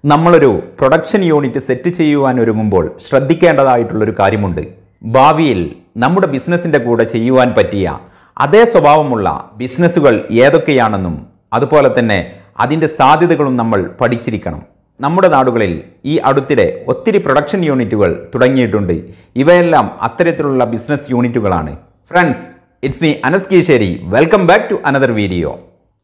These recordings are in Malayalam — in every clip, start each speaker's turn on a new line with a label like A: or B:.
A: നമ്മളൊരു പ്രൊഡക്ഷൻ യൂണിറ്റ് സെറ്റ് ചെയ്യുവാൻ ഒരുങ്ങുമ്പോൾ ശ്രദ്ധിക്കേണ്ടതായിട്ടുള്ളൊരു കാര്യമുണ്ട് ഭാവിയിൽ നമ്മുടെ ബിസിനസ്സിൻ്റെ കൂടെ ചെയ്യുവാൻ പറ്റിയ അതേ സ്വഭാവമുള്ള ബിസിനസ്സുകൾ ഏതൊക്കെയാണെന്നും അതുപോലെ തന്നെ അതിൻ്റെ സാധ്യതകളും നമ്മൾ പഠിച്ചിരിക്കണം നമ്മുടെ നാടുകളിൽ ഈ അടുത്തിടെ ഒത്തിരി പ്രൊഡക്ഷൻ യൂണിറ്റുകൾ തുടങ്ങിയിട്ടുണ്ട് ഇവയെല്ലാം അത്തരത്തിലുള്ള ബിസിനസ് യൂണിറ്റുകളാണ് friends it's me Anas Keesheri welcome back to another video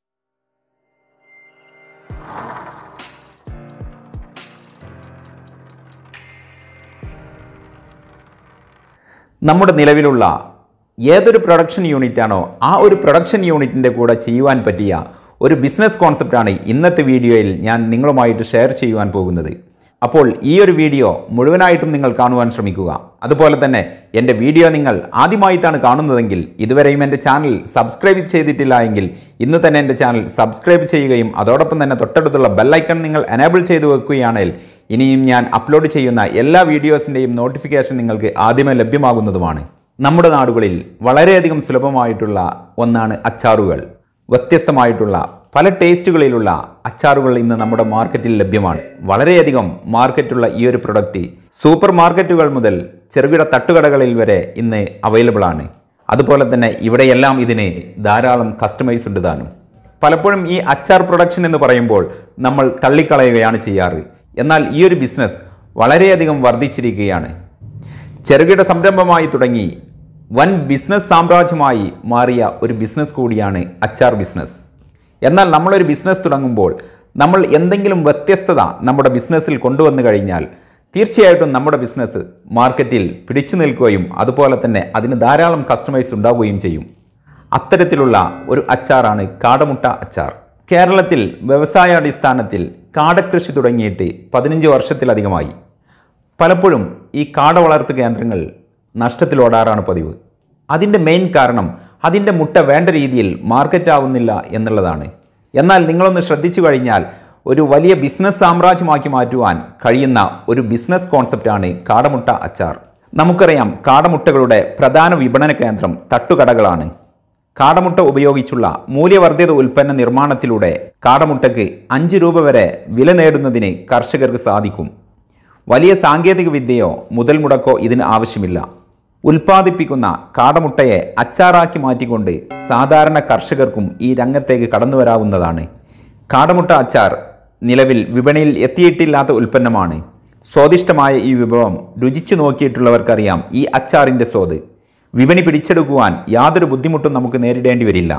A: നമ്മുടെ നിലവിലുള്ള ഏതൊരു പ്രൊഡക്ഷൻ യൂണിറ്റാണോ ആ ഒരു പ്രൊഡക്ഷൻ യൂണിറ്റിൻ്റെ കൂടെ ചെയ്യുവാൻ പറ്റിയ ഒരു ബിസിനസ് കോൺസെപ്റ്റാണ് ഇന്നത്തെ വീഡിയോയിൽ ഞാൻ നിങ്ങളുമായിട്ട് ഷെയർ ചെയ്യുവാൻ പോകുന്നത് അപ്പോൾ ഈ ഒരു വീഡിയോ മുഴുവനായിട്ടും നിങ്ങൾ കാണുവാൻ ശ്രമിക്കുക അതുപോലെ തന്നെ എൻ്റെ വീഡിയോ നിങ്ങൾ ആദ്യമായിട്ടാണ് കാണുന്നതെങ്കിൽ ഇതുവരെയും എൻ്റെ ചാനൽ സബ്സ്ക്രൈബ് ചെയ്തിട്ടില്ല എങ്കിൽ ഇന്ന് തന്നെ എൻ്റെ ചാനൽ സബ്സ്ക്രൈബ് ചെയ്യുകയും അതോടൊപ്പം തന്നെ തൊട്ടടുത്തുള്ള ബെല്ലൈക്കൺ നിങ്ങൾ എനേബിൾ ചെയ്തു വെക്കുകയാണെങ്കിൽ ഇനിയും ഞാൻ അപ്ലോഡ് ചെയ്യുന്ന എല്ലാ വീഡിയോസിൻ്റെയും നോട്ടിഫിക്കേഷൻ നിങ്ങൾക്ക് ആദ്യമേ ലഭ്യമാകുന്നതുമാണ് നമ്മുടെ നാടുകളിൽ വളരെയധികം സുലഭമായിട്ടുള്ള ഒന്നാണ് അച്ചാറുകൾ വ്യത്യസ്തമായിട്ടുള്ള പല ടേസ്റ്റുകളിലുള്ള അച്ചാറുകൾ ഇന്ന് നമ്മുടെ മാർക്കറ്റിൽ ലഭ്യമാണ് വളരെയധികം മാർക്കറ്റുള്ള ഈ ഒരു പ്രൊഡക്റ്റ് സൂപ്പർ മാർക്കറ്റുകൾ മുതൽ ചെറുകിട തട്ടുകടകളിൽ വരെ ഇന്ന് അവൈലബിൾ ആണ് അതുപോലെ തന്നെ ഇവിടെയെല്ലാം ഇതിന് ധാരാളം കസ്റ്റമൈസ് ഉണ്ട് താനും പലപ്പോഴും ഈ അച്ചാർ പ്രൊഡക്ഷൻ എന്ന് പറയുമ്പോൾ നമ്മൾ തള്ളിക്കളയുകയാണ് ചെയ്യാറ് എന്നാൽ ഈ ഒരു ബിസിനസ് വളരെയധികം വർദ്ധിച്ചിരിക്കുകയാണ് ചെറുകിട സംരംഭമായി തുടങ്ങി വൻ ബിസിനസ് സാമ്രാജ്യമായി മാറിയ ഒരു ബിസിനസ് കൂടിയാണ് അച്ചാർ ബിസിനസ് എന്നാൽ നമ്മളൊരു ബിസിനസ് തുടങ്ങുമ്പോൾ നമ്മൾ എന്തെങ്കിലും വ്യത്യസ്തത നമ്മുടെ ബിസിനസ്സിൽ കൊണ്ടുവന്നു കഴിഞ്ഞാൽ തീർച്ചയായിട്ടും നമ്മുടെ ബിസിനസ് മാർക്കറ്റിൽ പിടിച്ചു നിൽക്കുകയും അതുപോലെ തന്നെ അതിന് ധാരാളം കസ്റ്റമേഴ്സ് ഉണ്ടാവുകയും ചെയ്യും അത്തരത്തിലുള്ള ഒരു അച്ചാറാണ് കാടമുട്ട അച്ചാർ കേരളത്തിൽ വ്യവസായാടിസ്ഥാനത്തിൽ കാടകൃഷി തുടങ്ങിയിട്ട് പതിനഞ്ച് വർഷത്തിലധികമായി പലപ്പോഴും ഈ കാട വളർത്തു കേന്ദ്രങ്ങൾ നഷ്ടത്തിലോടാറാണ് പതിവ് അതിൻ്റെ മെയിൻ കാരണം അതിൻ്റെ മുട്ട വേണ്ട രീതിയിൽ മാർക്കറ്റ് ആവുന്നില്ല എന്നുള്ളതാണ് എന്നാൽ നിങ്ങളൊന്ന് ശ്രദ്ധിച്ചു കഴിഞ്ഞാൽ ഒരു വലിയ ബിസിനസ് സാമ്രാജ്യമാക്കി മാറ്റുവാൻ കഴിയുന്ന ഒരു ബിസിനസ് കോൺസെപ്റ്റാണ് കാടമുട്ട അച്ചാർ നമുക്കറിയാം കാടമുട്ടകളുടെ പ്രധാന വിപണന കേന്ദ്രം തട്ടുകടകളാണ് കാടമുട്ട ഉപയോഗിച്ചുള്ള മൂല്യവർദ്ധിത ഉൽപ്പന്ന നിർമ്മാണത്തിലൂടെ കാടമുട്ടയ്ക്ക് അഞ്ച് രൂപ വരെ വില നേടുന്നതിന് കർഷകർക്ക് സാധിക്കും വലിയ സാങ്കേതിക വിദ്യയോ മുതൽ മുടക്കോ ഇതിന് ആവശ്യമില്ല ഉൽപ്പാദിപ്പിക്കുന്ന കാടമുട്ടയെ അച്ചാറാക്കി മാറ്റിക്കൊണ്ട് സാധാരണ കർഷകർക്കും ഈ രംഗത്തേക്ക് കടന്നു വരാവുന്നതാണ് കാടമുട്ട അച്ചാർ നിലവിൽ വിപണിയിൽ എത്തിയിട്ടില്ലാത്ത ഉൽപ്പന്നമാണ് സ്വാദിഷ്ടമായ ഈ വിഭവം രുചിച്ചു നോക്കിയിട്ടുള്ളവർക്കറിയാം ഈ അച്ചാറിൻ്റെ സ്വാദ് വിപണി പിടിച്ചെടുക്കുവാൻ യാതൊരു ബുദ്ധിമുട്ടും നമുക്ക് നേരിടേണ്ടി വരില്ല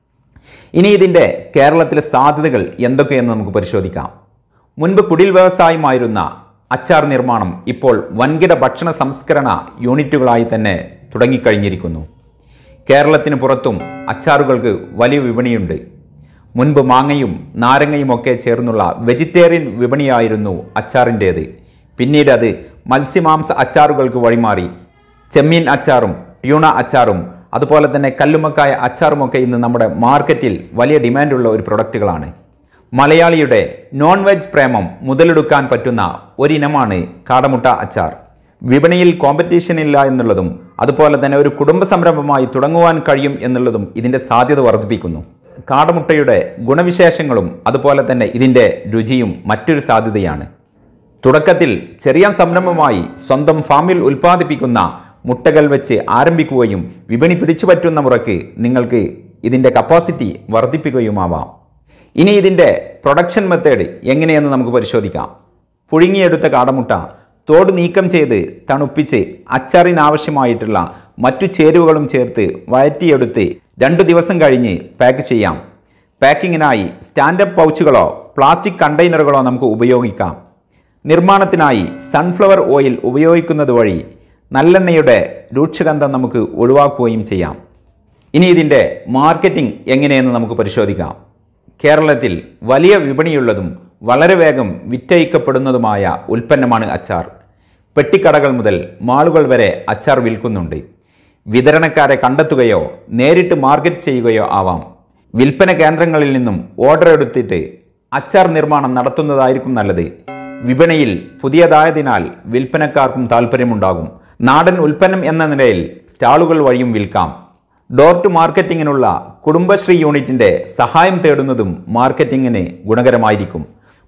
A: ഇനി ഇതിൻ്റെ കേരളത്തിലെ സാധ്യതകൾ എന്തൊക്കെയെന്ന് നമുക്ക് പരിശോധിക്കാം മുൻപ് കുടിൽ വ്യവസായമായിരുന്ന അച്ചാർ നിർമ്മാണം ഇപ്പോൾ വൻകിട ഭക്ഷണ സംസ്കരണ യൂണിറ്റുകളായി തന്നെ തുടങ്ങിക്കഴിഞ്ഞിരിക്കുന്നു കേരളത്തിന് പുറത്തും അച്ചാറുകൾക്ക് വലിയ വിപണിയുണ്ട് മുൻപ് മാങ്ങയും നാരങ്ങയും ഒക്കെ ചേർന്നുള്ള വെജിറ്റേറിയൻ വിപണിയായിരുന്നു അച്ചാറിൻ്റേത് പിന്നീട് അത് മത്സ്യമാംസ അച്ചാറുകൾക്ക് വഴിമാറി ചെമ്മീൻ അച്ചാറും ട്യൂണ അച്ചാറും അതുപോലെ തന്നെ കല്ലുമക്കായ അച്ചാറുമൊക്കെ ഇന്ന് നമ്മുടെ മാർക്കറ്റിൽ വലിയ ഡിമാൻഡുള്ള ഒരു പ്രൊഡക്റ്റുകളാണ് മലയാളിയുടെ നോൺ വെജ് പ്രേമം മുതലെടുക്കാൻ പറ്റുന്ന ഒരിനമാണ് കാടമുട്ട അച്ചാർ വിപണിയിൽ കോമ്പറ്റീഷൻ ഇല്ല എന്നുള്ളതും അതുപോലെ തന്നെ ഒരു കുടുംബ സംരംഭമായി തുടങ്ങുവാൻ കഴിയും എന്നുള്ളതും ഇതിൻ്റെ സാധ്യത വർദ്ധിപ്പിക്കുന്നു കാടമുട്ടയുടെ ഗുണവിശേഷങ്ങളും അതുപോലെ തന്നെ ഇതിൻ്റെ രുചിയും മറ്റൊരു സാധ്യതയാണ് തുടക്കത്തിൽ ചെറിയ സംരംഭമായി സ്വന്തം ഫാമിൽ ഉൽപ്പാദിപ്പിക്കുന്ന മുട്ടകൾ വെച്ച് ആരംഭിക്കുകയും വിപണി പിടിച്ചുപറ്റുന്ന മുറയ്ക്ക് നിങ്ങൾക്ക് ഇതിൻ്റെ കപ്പാസിറ്റി വർദ്ധിപ്പിക്കുകയുമാവാം ഇനി ഇതിൻ്റെ പ്രൊഡക്ഷൻ മെത്തേഡ് എങ്ങനെയെന്ന് നമുക്ക് പരിശോധിക്കാം പുഴുങ്ങിയെടുത്ത കാടമുട്ട തോട് നീക്കം ചെയ്ത് തണുപ്പിച്ച് അച്ചാറിനാവശ്യമായിട്ടുള്ള മറ്റു ചേരുവകളും ചേർത്ത് വഴറ്റിയെടുത്ത് രണ്ടു ദിവസം കഴിഞ്ഞ് പാക്ക് ചെയ്യാം പാക്കിങ്ങിനായി സ്റ്റാൻഡപ്പ് പൗച്ചുകളോ പ്ലാസ്റ്റിക് കണ്ടെയ്നറുകളോ നമുക്ക് ഉപയോഗിക്കാം നിർമ്മാണത്തിനായി സൺഫ്ലവർ ഓയിൽ ഉപയോഗിക്കുന്നത് വഴി നല്ലെണ്ണയുടെ രൂക്ഷഗന്ധം നമുക്ക് ഒഴിവാക്കുകയും ചെയ്യാം ഇനി ഇതിൻ്റെ മാർക്കറ്റിംഗ് എങ്ങനെയെന്ന് നമുക്ക് പരിശോധിക്കാം കേരളത്തിൽ വലിയ വിപണിയുള്ളതും വളരെ വേഗം വിറ്റഴിക്കപ്പെടുന്നതുമായ ഉൽപ്പന്നമാണ് അച്ചാർ പെട്ടിക്കടകൾ മുതൽ മാളുകൾ വരെ അച്ചാർ വിൽക്കുന്നുണ്ട് വിതരണക്കാരെ കണ്ടെത്തുകയോ നേരിട്ട് മാർക്കറ്റ് ചെയ്യുകയോ ആവാം വിൽപ്പന കേന്ദ്രങ്ങളിൽ നിന്നും ഓർഡർ എടുത്തിട്ട് അച്ചാർ നിർമ്മാണം നടത്തുന്നതായിരിക്കും നല്ലത് വിപണിയിൽ പുതിയതായതിനാൽ വിൽപ്പനക്കാർക്കും താല്പര്യമുണ്ടാകും നാടൻ ഉൽപ്പന്നം എന്ന നിലയിൽ സ്റ്റാളുകൾ വഴിയും വിൽക്കാം ഡോർ ടു മാർക്കറ്റിങ്ങിനുള്ള കുടുംബശ്രീ യൂണിറ്റിൻ്റെ സഹായം തേടുന്നതും മാർക്കറ്റിങ്ങിന് ഗുണകരമായിരിക്കും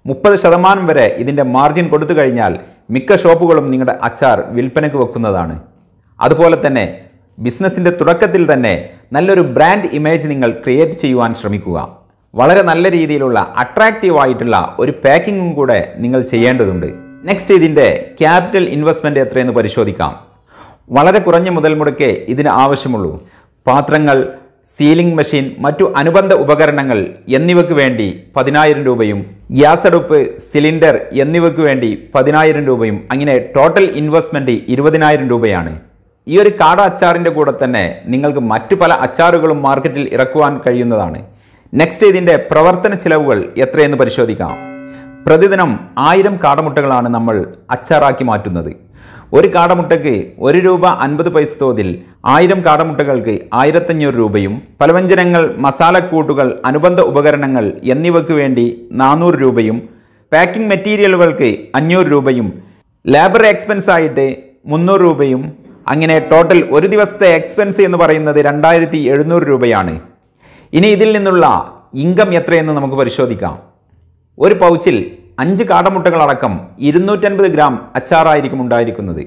A: മുപ്പത് ശതമാനം വരെ ഇതിൻ്റെ മാർജിൻ കൊടുത്തു കഴിഞ്ഞാൽ മിക്ക ഷോപ്പുകളും നിങ്ങളുടെ അച്ചാർ വിൽപ്പനയ്ക്ക് വെക്കുന്നതാണ് അതുപോലെ തന്നെ ബിസിനസ്സിൻ്റെ തുടക്കത്തിൽ തന്നെ നല്ലൊരു ബ്രാൻഡ് ഇമേജ് നിങ്ങൾ ക്രിയേറ്റ് ചെയ്യുവാൻ ശ്രമിക്കുക വളരെ നല്ല രീതിയിലുള്ള അട്രാക്റ്റീവ് ആയിട്ടുള്ള ഒരു പാക്കിങ്ങും കൂടെ നിങ്ങൾ ചെയ്യേണ്ടതുണ്ട് നെക്സ്റ്റ് ഇതിൻ്റെ ക്യാപിറ്റൽ ഇൻവെസ്റ്റ്മെൻറ്റ് എത്രയെന്ന് പരിശോധിക്കാം വളരെ കുറഞ്ഞ മുതൽ മുടക്കേ ഇതിന് ആവശ്യമുള്ളൂ പാത്രങ്ങൾ സീലിംഗ് മെഷീൻ മറ്റു അനുബന്ധ ഉപകരണങ്ങൾ എന്നിവയ്ക്ക് വേണ്ടി പതിനായിരം രൂപയും ഗ്യാസ് അടുപ്പ് സിലിണ്ടർ എന്നിവയ്ക്ക് വേണ്ടി പതിനായിരം രൂപയും അങ്ങനെ ടോട്ടൽ ഇൻവെസ്റ്റ്മെൻറ്റ് ഇരുപതിനായിരം രൂപയാണ് ഈ ഒരു കാട അച്ചാറിൻ്റെ കൂടെ തന്നെ നിങ്ങൾക്ക് മറ്റു പല അച്ചാറുകളും മാർക്കറ്റിൽ ഇറക്കുവാൻ കഴിയുന്നതാണ് നെക്സ്റ്റ് ഇതിൻ്റെ പ്രവർത്തന ചിലവുകൾ എത്രയെന്ന് പരിശോധിക്കാം പ്രതിദിനം ആയിരം കാടമുട്ടകളാണ് നമ്മൾ അച്ചാറാക്കി മാറ്റുന്നത് ഒരു കാടമുട്ടയ്ക്ക് ഒരു രൂപ അൻപത് പൈസ തോതിൽ ആയിരം കാടമുട്ടകൾക്ക് ആയിരത്തഞ്ഞൂറ് രൂപയും പലവ്യഞ്ജനങ്ങൾ മസാലക്കൂട്ടുകൾ അനുബന്ധ ഉപകരണങ്ങൾ എന്നിവയ്ക്ക് വേണ്ടി നാനൂറ് രൂപയും പാക്കിംഗ് മെറ്റീരിയലുകൾക്ക് അഞ്ഞൂറ് രൂപയും ലേബർ എക്സ്പെൻസ് ആയിട്ട് മുന്നൂറ് രൂപയും അങ്ങനെ ടോട്ടൽ ഒരു ദിവസത്തെ എക്സ്പെൻസ് എന്ന് പറയുന്നത് രണ്ടായിരത്തി എഴുന്നൂറ് രൂപയാണ് ഇനി ഇതിൽ നിന്നുള്ള ഇൻകം എത്രയെന്ന് നമുക്ക് പരിശോധിക്കാം ഒരു പൗച്ചിൽ അഞ്ച് കാടമുട്ടകളടക്കം ഇരുന്നൂറ്റൻപത് ഗ്രാം അച്ചാറായിരിക്കും ഉണ്ടായിരിക്കുന്നത്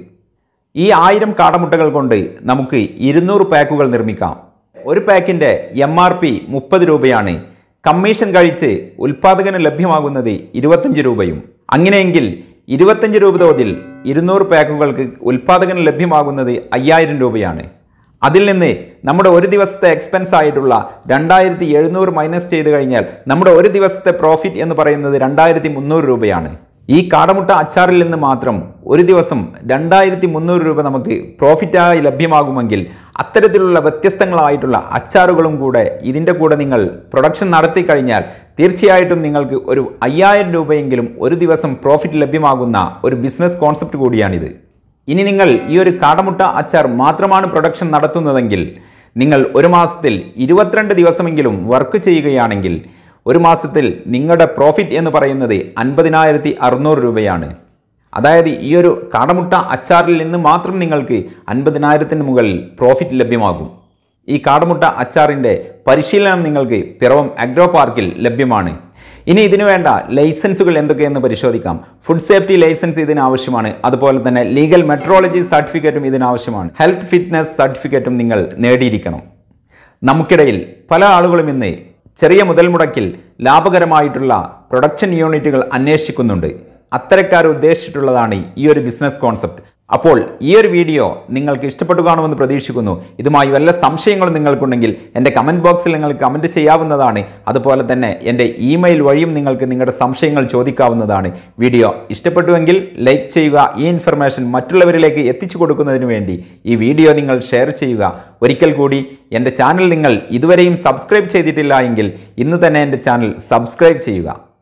A: ഈ ആയിരം കാടമുട്ടകൾ കൊണ്ട് നമുക്ക് ഇരുന്നൂറ് പാക്കുകൾ നിർമ്മിക്കാം ഒരു പാക്കിൻ്റെ എം ആർ പി മുപ്പത് രൂപയാണ് കമ്മീഷൻ കഴിച്ച് ഉൽപ്പാദകന് ലഭ്യമാകുന്നത് ഇരുപത്തഞ്ച് രൂപയും അങ്ങനെയെങ്കിൽ ഇരുപത്തഞ്ച് രൂപ തോതിൽ ഇരുന്നൂറ് പാക്കുകൾക്ക് ഉൽപ്പാദകന് ലഭ്യമാകുന്നത് അയ്യായിരം രൂപയാണ് അതിൽ നിന്ന് നമ്മുടെ ഒരു ദിവസത്തെ എക്സ്പെൻസ് ആയിട്ടുള്ള രണ്ടായിരത്തി എഴുന്നൂറ് മൈനസ് ചെയ്ത് കഴിഞ്ഞാൽ നമ്മുടെ ഒരു ദിവസത്തെ പ്രോഫിറ്റ് എന്ന് പറയുന്നത് രണ്ടായിരത്തി മുന്നൂറ് രൂപയാണ് ഈ കാടമുട്ട അച്ചാറിൽ നിന്ന് മാത്രം ഒരു ദിവസം രണ്ടായിരത്തി മുന്നൂറ് രൂപ നമുക്ക് പ്രോഫിറ്റായി ലഭ്യമാകുമെങ്കിൽ അത്തരത്തിലുള്ള വ്യത്യസ്തങ്ങളായിട്ടുള്ള അച്ചാറുകളും കൂടെ ഇതിൻ്റെ കൂടെ നിങ്ങൾ പ്രൊഡക്ഷൻ നടത്തി കഴിഞ്ഞാൽ തീർച്ചയായിട്ടും നിങ്ങൾക്ക് ഒരു അയ്യായിരം രൂപയെങ്കിലും ഒരു ദിവസം പ്രോഫിറ്റ് ലഭ്യമാകുന്ന ഒരു ബിസിനസ് കോൺസെപ്റ്റ് കൂടിയാണിത് ഇനി നിങ്ങൾ ഈ ഒരു കാടമുട്ട അച്ചാർ മാത്രമാണ് പ്രൊഡക്ഷൻ നടത്തുന്നതെങ്കിൽ നിങ്ങൾ ഒരു മാസത്തിൽ ഇരുപത്തിരണ്ട് ദിവസമെങ്കിലും വർക്ക് ചെയ്യുകയാണെങ്കിൽ ഒരു മാസത്തിൽ നിങ്ങളുടെ പ്രോഫിറ്റ് എന്ന് പറയുന്നത് അൻപതിനായിരത്തി അറുന്നൂറ് രൂപയാണ് അതായത് ഈ ഒരു കാടമുട്ട അച്ചാറിൽ നിന്ന് മാത്രം നിങ്ങൾക്ക് അൻപതിനായിരത്തിന് മുകളിൽ പ്രോഫിറ്റ് ലഭ്യമാകും ഈ കാടമുട്ട അച്ചാറിൻ്റെ പരിശീലനം നിങ്ങൾക്ക് പിറവം അഗ്രോ പാർക്കിൽ ലഭ്യമാണ് ഇനി ഇതിനു വേണ്ട ലൈസൻസുകൾ എന്തൊക്കെയെന്ന് പരിശോധിക്കാം ഫുഡ് സേഫ്റ്റി ലൈസൻസ് ഇതിന് ആവശ്യമാണ് അതുപോലെ തന്നെ ലീഗൽ മെട്രോളജി സർട്ടിഫിക്കറ്റും ഇതിന് ആവശ്യമാണ് ഹെൽത്ത് ഫിറ്റ്നസ് സർട്ടിഫിക്കറ്റും നിങ്ങൾ നേടിയിരിക്കണം നമുക്കിടയിൽ പല ആളുകളും ഇന്ന് ചെറിയ മുതൽ മുടക്കിൽ ലാഭകരമായിട്ടുള്ള പ്രൊഡക്ഷൻ യൂണിറ്റുകൾ അന്വേഷിക്കുന്നുണ്ട് അത്തരക്കാർ ഉദ്ദേശിച്ചിട്ടുള്ളതാണ് ഈ ഒരു ബിസിനസ് കോൺസെപ്റ്റ് അപ്പോൾ ഈ ഒരു വീഡിയോ നിങ്ങൾക്ക് ഇഷ്ടപ്പെട്ടു കാണുമെന്ന് പ്രതീക്ഷിക്കുന്നു ഇതുമായി വല്ല സംശയങ്ങളും നിങ്ങൾക്കുണ്ടെങ്കിൽ എൻ്റെ കമൻറ്റ് ബോക്സിൽ നിങ്ങൾക്ക് കമൻറ്റ് ചെയ്യാവുന്നതാണ് അതുപോലെ തന്നെ എൻ്റെ ഇമെയിൽ വഴിയും നിങ്ങൾക്ക് നിങ്ങളുടെ സംശയങ്ങൾ ചോദിക്കാവുന്നതാണ് വീഡിയോ ഇഷ്ടപ്പെട്ടുവെങ്കിൽ ലൈക്ക് ചെയ്യുക ഈ ഇൻഫർമേഷൻ മറ്റുള്ളവരിലേക്ക് എത്തിച്ചു കൊടുക്കുന്നതിന് വേണ്ടി ഈ വീഡിയോ നിങ്ങൾ ഷെയർ ചെയ്യുക ഒരിക്കൽ കൂടി എൻ്റെ ചാനൽ നിങ്ങൾ ഇതുവരെയും സബ്സ്ക്രൈബ് ചെയ്തിട്ടില്ല എങ്കിൽ ഇന്ന് തന്നെ എൻ്റെ ചാനൽ സബ്സ്ക്രൈബ് ചെയ്യുക